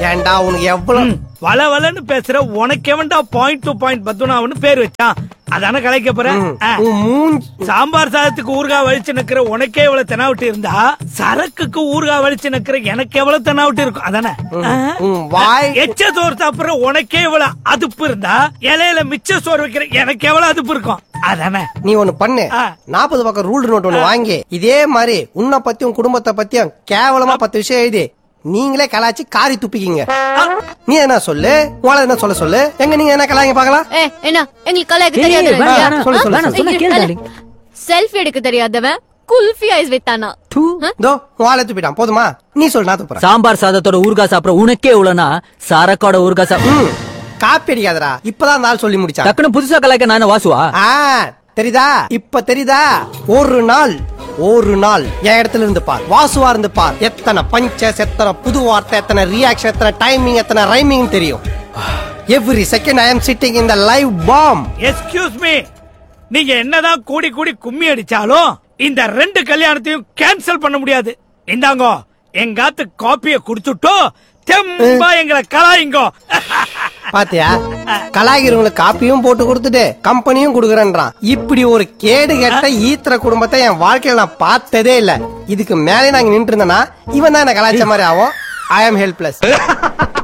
ஏன்டா உனக்கு எவ்வளவு வள வளன்னு பேசுற உனக்கு எவன்டா பாயிண்ட் டு பாயிண்ட் பத்துனாவன்னு பேர் வச்சான் அதானே கலைக்க போற ஆ. உன் மூஞ்சி சாம்பார் சாதத்துக்கு ஊறுகாய் வலிச்சு நிக்கிற உனக்கே எவ்வளவு தெனாவட்டு இருந்தா சரக்குக்கு ஊறுகாய் வலிச்சு நிக்கிற எனக்கு எவ்வளவு தெனாவட்டு இருக்கும் அதானே ஆ? உன் வாய் எச்ச சோறு சாப்பிடுற உனக்கே எவ்வளவு அதுப்பு இருந்தா இலையில மிச்ச சோறு வைக்கிற எனக்கு எவ்வளவு அதுப்பு இருக்கும் அதானே நீ ஒண்ணு பண்ணு ஆ. நாற்பது பக்கம் ரூல் நோட் ஒண்ணு வாங்கி இதே மாதிரி உன்னை பத்தியும் குடும்பத்தை பத்தியும் கேவலமா பத்து விஷயம் எழுதி நீங்களே கலாய்ச்சி காரி துப்பிக்கிங்க நீ என்ன சொல்லு உங்களை என்ன சொல்ல சொல்லு எங்க நீங்க என்ன கலாய்ங்க பாக்கலாம் ஏ என்ன எங்களுக்கு கலாய்க்க ஏய், தெரியாது ஏய், வேணாம், இல்லையா? வேணாம், சொல்லு, சொல்லு, வேணாம், சொன்னா கேளு, darling. செல்ஃபி எடுக்க தெரியாதவன் குல்ஃபி ஐஸ் வித்தானா தூ. இதோ உங்களை துப்பிட்டான் போதுமா நீ சொல்லு நான் துப்புறேன் சாம்பார் சாதத்தோட ஊறுகாய் சாப்பிட உனக்கே இவ்வளவுனா சரக்கோட ஊறுகாய் சாப்பிட ம், காப்பி அடிக்காதடா இப்பதான் நாள் சொல்லி முடிச்சான் டக்குனு புதுசா கலாய்க்க நானே வாசுவா ஆ தெரியுதா இப்ப தெரியுதா ஒரு நாள் ஒரு நாள் என் இடத்துல இருந்து பார் வாசுவா இருந்து பார் எத்தனை பஞ்சஸ் எத்தனை புது வார்த்தை எத்தனை ரியாக்ஷன் எத்தனை டைமிங் எத்தனை ரைமிங் தெரியும் every second I am sitting in the live பாம் எஸ்கியூஸ் மீ நீங்க என்னதான் கூடி கூடி கும்மி அடிச்சாலும் இந்த ரெண்டு கல்யாணத்தையும் கேன்சல் பண்ண முடியாது இந்தாங்கோ எங்காத்து காப்பிய குடுத்துட்டோ தெம்பா எங்களை கலாயிங்கோ பாத்தியா கலாகிரவங்களுக்கு காப்பியும் போட்டு கொடுத்துட்டு கம்பெனியும் கொடுக்குறேன்றான் இப்படி ஒரு கேடு கெட்ட ஈத்திர குடும்பத்தை என் வாழ்க்கையில நான் பார்த்ததே இல்ல இதுக்கு மேலே நாங்க நின்று இருந்தேன்னா இவன் தான் என்ன கலாய்ச்ச மாதிரி ஆகும் ஐ ஆம் ஹெல்ப்லெஸ்